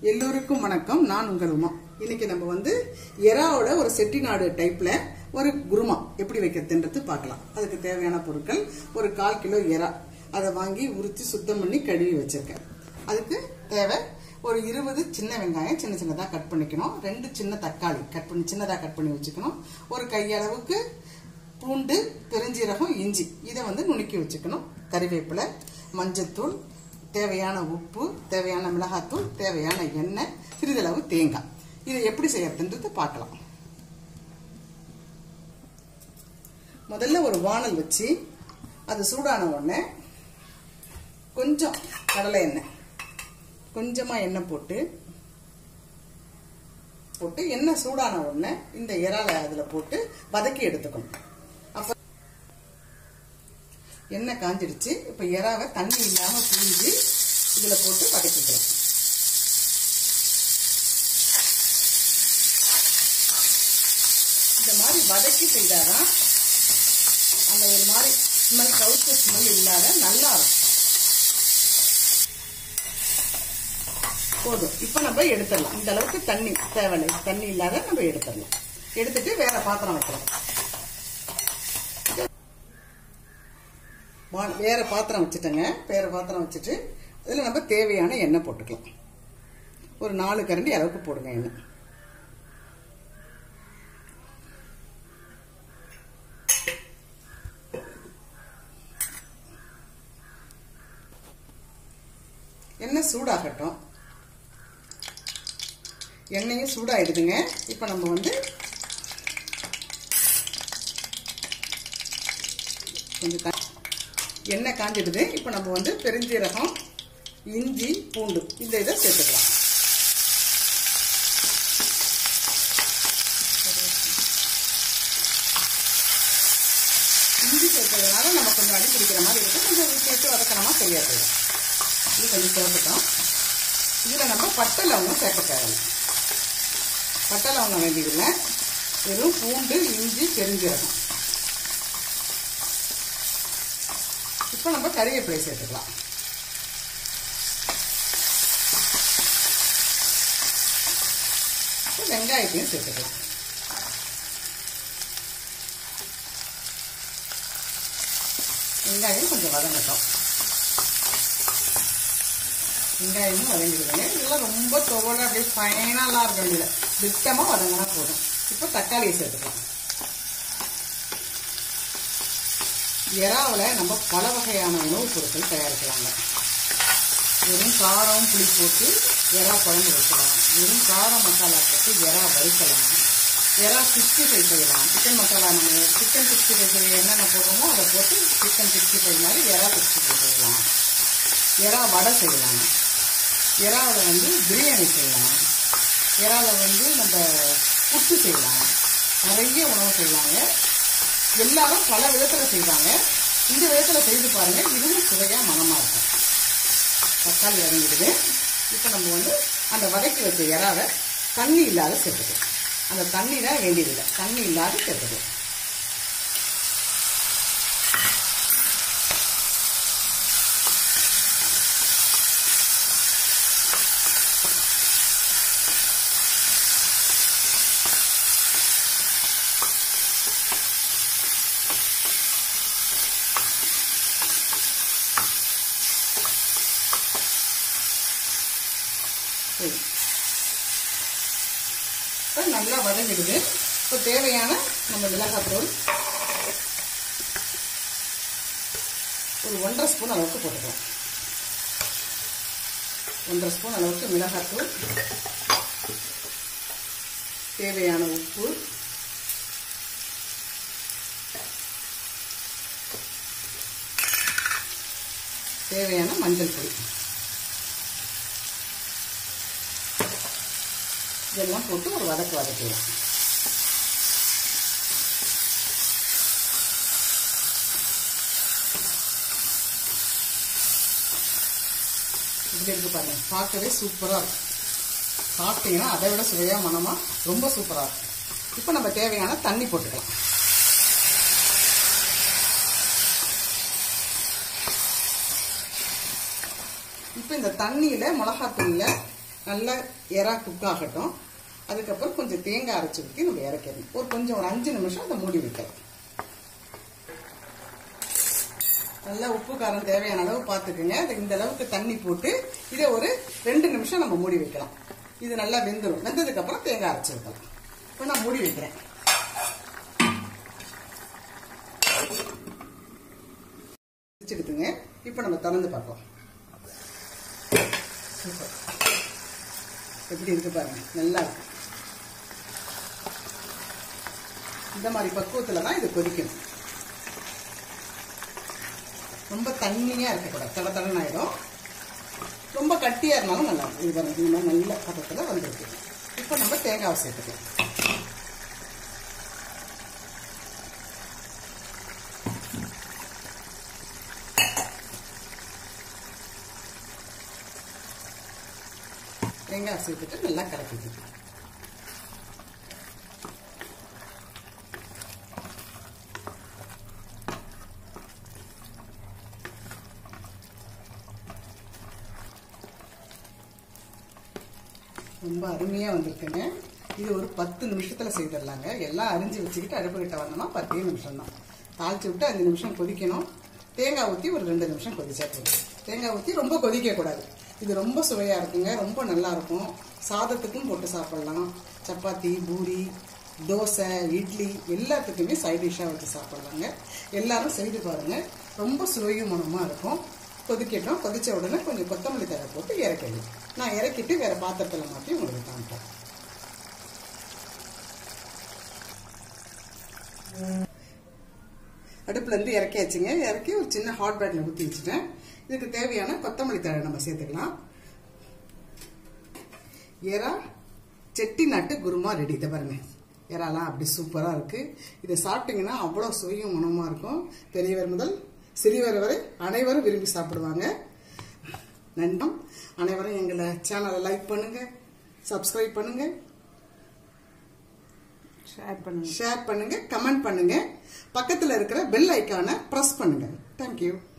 எல்லோருக்கும் வணக்கம் நான் உங்கள் உமா இன்னைக்கு நம்ம வந்து எறாவோட ஒரு செட்டிநாடு டைப்ல ஒரு குருமா எப்படி வைக்கிறதுன்றது பார்க்கலாம் அதுக்கு தேவையான பொருட்கள் ஒரு கால் கிலோ எறா அதை வாங்கி உரிச்சு சுத்தம் பண்ணி கழுவி வச்சிருக்கேன் அதுக்கு தேவை ஒரு இருபது சின்ன வெங்காயம் சின்ன சின்னதாக கட் பண்ணிக்கணும் ரெண்டு சின்ன தக்காளி கட் பண்ணி சின்னதாக கட் பண்ணி வச்சுக்கணும் ஒரு கையளவுக்கு பூண்டு பெருஞ்சீரகம் இஞ்சி இதை வந்து நுணுக்கி வச்சுக்கணும் கறிவேப்பிலை மஞ்சத்தூள் தேவையான உப்பு தேவையான மிளகாத்தூள் தேவையான எண்ணெய் சிறிதளவு தேங்காய் இதை எப்படி செய்யறதுன்றது பார்க்கலாம் முதல்ல ஒரு வானல் வச்சு அது சூடான உடனே கொஞ்சம் கடலை எண்ணெய் கொஞ்சமாக எண்ணெய் போட்டு போட்டு எண்ணெய் சூடான உடனே இந்த இறாலை அதில் போட்டு வதக்கி எடுத்துக்கணும் அப்போ எண்ணெய் காஞ்சிடுச்சு இப்போ இறாவை தண்ணி இல்லாமல் புழிஞ்சு இதில் போட்டு வதக்கிக்கலாம் இந்த மாதிரி வதக்கி செய்தாதான் அந்த ஒரு மாதிரி ஸ்மெல் கவுத்து ஸ்மெல் இல்லாத நல்லா இருக்கும் போதும் இப்போ நம்ம எடுத்துடலாம் இந்த அளவுக்கு தண்ணி தேவையில்லை தண்ணி இல்லாத நம்ம எடுத்துடலாம் எடுத்துட்டு வேற பாத்திரம் வைக்கலாம் வா- வேற பாத்திரம் வச்சுட்டேங்க வேற பாத்திரம் வச்சுட்டு அதில் நம்ம தேவையான எண்ணெய் போட்டுக்கலாம் ஒரு நாலு கரண்டி அளவுக்கு போடுங்க எண்ணெய் எண்ணெய் சூடாகட்டும் எண்ணெயும் சூடாயிடுதுங்க இப்போ நம்ம வந்து கொஞ்சம் த- எண்ணெய் காஞ்சிடுது இப்போ நம்ம வந்து பெருஞ்சீரகம் இஞ்சி பூண்டு இந்த இதை சேர்த்துக்கலாம் இஞ்சி சேர்த்ததுனால நம்ம கொஞ்சம் அடி பிடிக்கிற மாதிரி இருக்கும் கொஞ்சம் விட்டு விட்டு வதக்கணமா செய்யாது இது கொஞ்சம் சேர்த்துட்டோம் இதில் நம்ம பட்டை லவங்கம் சேர்க்க தேவையில்லை பட்டை லவங்கம் வேண்டியதில்லை வெறும் பூண்டு இஞ்சி பெருஞ்சீரகம் இப்போ நம்ம கறிவேப்பிலை சேர்த்துக்கலாம் இப்போ வெங்காயத்தையும் சேர்த்துக்கலாம் வெங்காயம் கொஞ்சம் வதங்கட்டும் வெங்காயமும் வதங்கிடுதுங்க இதெல்லாம் ரொம்ப துவட அப்படியே ஃபைனலாக இருக்க வேண்டியது திட்டமாக வதங்கினா போதும் இப்போ தக்காளியை சேர்த்துக்கலாம் எறாவில் நம்ம பல வகையான உணவுப் பொருட்கள் தயாரிக்கலாங்க வெறும் காரம் புளி போட்டு எறா குழம்பு வைக்கலாம் வெறும் காரம் மசாலா போட்டு எறா வறுக்கலாம் எறா சிக்ஸ்டி ஃபைவ் செய்யலாம் சிக்கன் மசாலா நம்ம சிக்கன் சிக்ஸ்டி ஃபைவ் செய்ய என்னென்ன போடுறோமோ அதை போட்டு சிக்கன் சிக்ஸ்டி ஃபைவ் மாதிரி எறா சிக்ஸ்டி ஃபைவ் செய்யலாம் எறா வடை செய்யலாம் எறாவில் வந்து பிரியாணி செய்யலாம் எறாவில் வந்து நம்ம புட்டு செய்யலாம் நிறைய உணவு செய்யலாங்க எல்லாரும் பல விதத்தில் செய்வாங்க இந்த விதத்தில் செய்து பாருங்க இதுவும் சுவையாக மனமாக இருக்கும் தக்காளி இறங்கிடுது இப்போ நம்ம வந்து அந்த வதக்கி வச்ச இறாவை தண்ணி இல்லாத சேர்த்துக்கலாம் அந்த தண்ணி தான் வேண்டியதில்லை தண்ணி இல்லாத சேர்த்துக்கலாம் சரி இப்போ நல்லா வதங்கிடுது இப்போ தேவையான நம்ம மிளகாத்தூள் ஒரு ஒன்றரை ஸ்பூன் அளவுக்கு போட்டுக்கலாம் ஒன்றரை ஸ்பூன் அளவுக்கு மிளகாத்தூள் தேவையான உப்பு தேவையான மஞ்சள் பொடி இதெல்லாம் போட்டு ஒரு வதக்கு வதக்கிடலாம் இப்படி இருக்கு பாருங்க பார்க்கவே சூப்பராக இருக்கும் சாப்பிட்டீங்கன்னா அதை விட சுவையாக மனமாக ரொம்ப சூப்பராக இருக்கும் இப்போ நம்ம தேவையான தண்ணி போட்டுக்கலாம் இப்போ இந்த தண்ணியில் மிளகாத்தூளில் நல்லா எறா குக் ஆகட்டும் அதுக்கப்புறம் கொஞ்சம் தேங்காய் அரைச்சி ஊற்றி நம்ம இறக்கணும் ஒரு கொஞ்சம் ஒரு அஞ்சு நிமிஷம் அதை மூடி வைக்கலாம் நல்லா உப்பு காரம் தேவையான அளவு பார்த்துக்குங்க அது இந்த அளவுக்கு தண்ணி போட்டு இதை ஒரு ரெண்டு நிமிஷம் நம்ம மூடி வைக்கலாம் இது நல்லா வெந்துடும் வெந்ததுக்கு அப்புறம் தேங்காய் அரைச்சி ஊற்றலாம் இப்போ நான் மூடி வைக்கிறேன் வச்சுக்கிட்டுங்க இப்போ நம்ம திறந்து பார்ப்போம் சூப்பர் எப்படி இருக்கு பாருங்க நல்லா இருக்கு இந்த மாதிரி பக்குவத்தில் தான் இது கொதிக்கணும் ரொம்ப தண்ணியாக இருக்கக்கூடாது தட தடன்னு ஆயிடும் ரொம்ப கட்டியாக இருந்தாலும் நல்லா இருக்கும் இது பாருங்க இந்த மாதிரி நல்ல பக்கத்தில் வந்துருக்கு இப்போ நம்ம தேங்காவை சேர்த்துக்கலாம் தேங்காய் சேர்த்துட்டு நல்லா கலக்கிக்கலாம் ரொம்ப அருமையாக வந்திருக்குங்க இது ஒரு பத்து நிமிஷத்தில் செய்திடலாங்க எல்லாம் அரிஞ்சு வச்சுக்கிட்டு அடுப்பு கிட்ட வந்தோம்னா பத்தே நிமிஷம் தான் தாளிச்சு விட்டு அஞ்சு நிமிஷம் கொதிக்கணும் தேங்காய் ஊற்றி ஒரு ரெண்டு நிமிஷம் கொதிச்சா போதும் தேங்காய் ஊற்றி ரொம்ப கொதிக்கக்கூடாது இது ரொம்ப சுவையாக இருக்குங்க ரொம்ப நல்லா இருக்கும் சாதத்துக்கும் போட்டு சாப்பிடலாம் சப்பாத்தி பூரி தோசை இட்லி எல்லாத்துக்குமே சைட் டிஷ்ஷாக வச்சு சாப்பிட்லாங்க எல்லாரும் செய்து பாருங்க ரொம்ப சுவையும் மனமாக இருக்கும் கொதிக்கட்டும் கொதிச்ச உடனே கொஞ்சம் கொத்தமல்லி தழை போட்டு இறக்கிடுங்க நான் இறக்கிட்டு வேற பாத்திரத்தில் மாற்றி உங்களுக்கு காமிப்பேன் அடுப்புல இருந்து இறக்கியாச்சுங்க இறக்கி ஒரு சின்ன ஹாட் பேக்ல ஊற்றி வச்சுட்டேன் இதுக்கு தேவையான கொத்தமல்லி தழை நம்ம சேர்த்துக்கலாம் எறா செட்டி நாட்டு குருமா ரெடி இதை பாருங்க எறாலாம் அப்படி சூப்பராக இருக்கு இதை சாப்பிட்டீங்கன்னா அவ்வளோ சுவையும் மனமாக இருக்கும் பெரியவர் முதல் சிறியவர் வரை அனைவரும் விரும்பி சாப்பிடுவாங்க நன்றம் அனைவரும் எங்களை சேனலை லைக் பண்ணுங்க சப்ஸ்கிரைப் பண்ணுங்க ஷேர் பண்ணுங்க ஷேர் பண்ணுங்க கமெண்ட் பண்ணுங்க பக்கத்தில் இருக்கிற பெல் ஐக்கானை ப்ரெஸ் பண்ணுங்க தேங்க்யூ